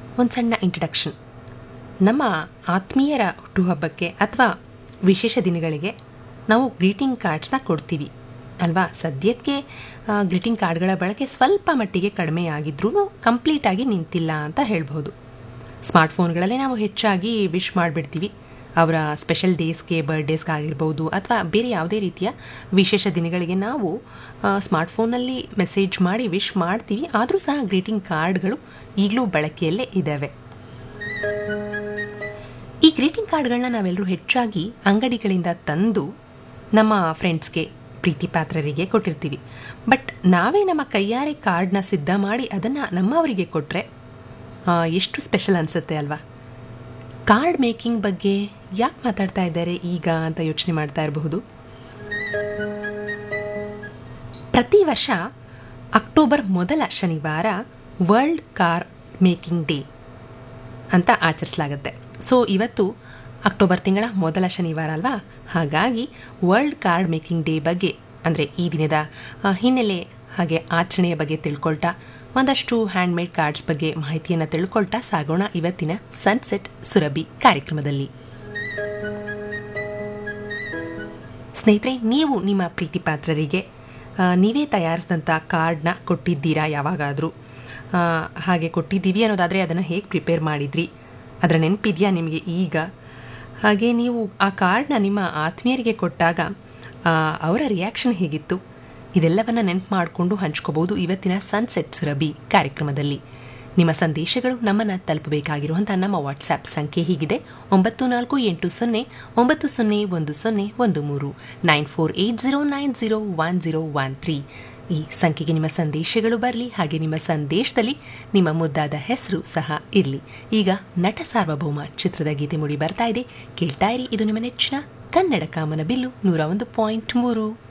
ಒಂದು ಸಣ್ಣ ಇಂಟ್ರಡಕ್ಷನ್ ನಮ್ಮ ಆತ್ಮೀಯರ ಹುಟ್ಟುಹಬ್ಬಕ್ಕೆ ಅಥವಾ ವಿಶೇಷ ದಿನಗಳಿಗೆ ನಾವು ಗ್ರೀಟಿಂಗ್ ಕಾರ್ಡ್ಸ್ನ ಕೊಡ್ತೀವಿ ಅಲ್ವಾ ಸದ್ಯಕ್ಕೆ ಗ್ರೀಟಿಂಗ್ ಕಾರ್ಡ್ಗಳ ಬಳಕೆ ಸ್ವಲ್ಪ ಮಟ್ಟಿಗೆ ಕಡಿಮೆ ಆಗಿದ್ರೂ ಕಂಪ್ಲೀಟಾಗಿ ನಿಂತಿಲ್ಲ ಅಂತ ಹೇಳ್ಬೋದು ಸ್ಮಾರ್ಟ್ಫೋನ್ಗಳಲ್ಲೇ ನಾವು ಹೆಚ್ಚಾಗಿ ವಿಶ್ ಮಾಡಿಬಿಡ್ತೀವಿ ಅವರ ಸ್ಪೆಷಲ್ ಡೇಸ್ಗೆ ಬರ್ಡೇಸ್ಗೆ ಆಗಿರ್ಬೋದು ಅಥವಾ ಬೇರೆ ಯಾವುದೇ ರೀತಿಯ ವಿಶೇಷ ದಿನಗಳಿಗೆ ನಾವು ಸ್ಮಾರ್ಟ್ಫೋನಲ್ಲಿ ಮೆಸೇಜ್ ಮಾಡಿ ವಿಶ್ ಮಾಡ್ತೀವಿ ಆದರೂ ಸಹ ಗ್ರೀಟಿಂಗ್ ಕಾರ್ಡ್ಗಳು ಈಗಲೂ ಬಳಕೆಯಲ್ಲೇ ಇದ್ದಾವೆ ಈ ಗ್ರೀಟಿಂಗ್ ಕಾರ್ಡ್ಗಳನ್ನ ನಾವೆಲ್ಲರೂ ಹೆಚ್ಚಾಗಿ ಅಂಗಡಿಗಳಿಂದ ತಂದು ನಮ್ಮ ಫ್ರೆಂಡ್ಸ್ಗೆ ಪ್ರೀತಿ ಪಾತ್ರರಿಗೆ ಕೊಟ್ಟಿರ್ತೀವಿ ಬಟ್ ನಾವೇ ನಮ್ಮ ಕೈಯಾರೆ ಕಾರ್ಡ್ನ ಸಿದ್ಧ ಮಾಡಿ ಅದನ್ನು ನಮ್ಮವರಿಗೆ ಕೊಟ್ಟರೆ ಎಷ್ಟು ಸ್ಪೆಷಲ್ ಅನಿಸುತ್ತೆ ಅಲ್ವಾ ಕಾರ್ಡ್ ಮೇಕಿಂಗ್ ಬಗ್ಗೆ ಯಾಕೆ ಮಾತಾಡ್ತಾ ಇದ್ದಾರೆ ಈಗ ಅಂತ ಯೋಚನೆ ಮಾಡ್ತಾ ಇರಬಹುದು ಪ್ರತಿ ವರ್ಷ ಅಕ್ಟೋಬರ್ ಮೊದಲ ಶನಿವಾರ ವರ್ಲ್ಡ್ ಕಾರ್ ಮೇಕಿಂಗ್ ಡೇ ಅಂತ ಆಚರಿಸಲಾಗುತ್ತೆ ಸೊ ಇವತ್ತು ಅಕ್ಟೋಬರ್ ತಿಂಗಳ ಮೊದಲ ಶನಿವಾರ ಅಲ್ವಾ ಹಾಗಾಗಿ ವರ್ಲ್ಡ್ ಕಾರ್ಡ್ ಮೇಕಿಂಗ್ ಡೇ ಬಗ್ಗೆ ಅಂದರೆ ಈ ದಿನದ ಆ, ಹಿನ್ನೆಲೆ ಹಾಗೆ ಆಚರಣೆಯ ಬಗ್ಗೆ ತಿಳ್ಕೊಳ್ತಾ ಒಂದಷ್ಟು ಹ್ಯಾಂಡ್ಮೇಡ್ ಕಾರ್ಡ್ಸ್ ಬಗ್ಗೆ ಮಾಹಿತಿಯನ್ನು ತಿಳ್ಕೊಳ್ತಾ ಸಾಗೋಣ ಇವತ್ತಿನ ಸನ್ಸೆಟ್ ಸುರಭಿ ಕಾರ್ಯಕ್ರಮದಲ್ಲಿ ಸ್ನೇಹಿತರೆ ನೀವು ನಿಮ್ಮ ಪ್ರೀತಿ ಪಾತ್ರರಿಗೆ ಆ, ನೀವೇ ತಯಾರಿಸಿದಂಥ ಕಾರ್ಡ್ನ ಕೊಟ್ಟಿದ್ದೀರಾ ಯಾವಾಗಾದರೂ ಆ, ಹಾಗೆ ಕೊಟ್ಟಿದ್ದೀವಿ ಅನ್ನೋದಾದರೆ ಅದನ್ನು ಹೇಗೆ ಪ್ರಿಪೇರ್ ಮಾಡಿದ್ರಿ ಅದರ ನೆನಪಿದೆಯಾ ನಿಮಗೆ ಈಗ ಹಾಗೆ ನೀವು ಆ ಕಾರ್ಡ್ನ ನಿಮ್ಮ ಆತ್ಮೀಯರಿಗೆ ಕೊಟ್ಟಾಗ ಆ, ಅವರ ರಿಯಾಕ್ಷನ್ ಹೇಗಿತ್ತು ಇದೆಲ್ಲವನ್ನ ನೆನಪು ಮಾಡಿಕೊಂಡು ಹಂಚ್ಕೋಬಹುದು ಇವತ್ತಿನ ಸನ್ಸೆಟ್ ಸುರಭಿ ಕಾರ್ಯಕ್ರಮದಲ್ಲಿ ನಿಮ್ಮ ಸಂದೇಶಗಳು ನಮ್ಮನ್ನು ತಲುಪಬೇಕಾಗಿರುವಂಥ ನಮ್ಮ ವಾಟ್ಸ್ಆ್ಯಪ್ ಸಂಖ್ಯೆ ಹೀಗಿದೆ ಒಂಬತ್ತು ನಾಲ್ಕು ಎಂಟು ಸೊನ್ನೆ ಒಂಬತ್ತು ಸೊನ್ನೆ ಒಂದು ಸೊನ್ನೆ ಒಂದು ಮೂರು nine four eight zero nine zero one zero one three ಈ ಸಂಖ್ಯೆಗೆ ನಿಮ್ಮ ಸಂದೇಶಗಳು ಬರಲಿ ಹಾಗೆ ನಿಮ್ಮ ಸಂದೇಶದಲ್ಲಿ ನಿಮ್ಮ ಮುದ್ದಾದ ಹೆಸರು ಸಹ ಇರಲಿ ಈಗ ನಟ ಸಾರ್ವಭೌಮ ಚಿತ್ರದ ಗೀತೆ ಮೂಡಿ ಬರ್ತಾ ಇದೆ ಕೇಳ್ತಾ ಇರಿ ಇದು ನಿಮ್ಮ ನೆಚ್ಚಿನ ಕನ್ನಡ ಕಾಮನ ಬಿಲ್ಲು ನೂರ ಒಂದು ಪಾಯಿಂಟ್ ಮೂರು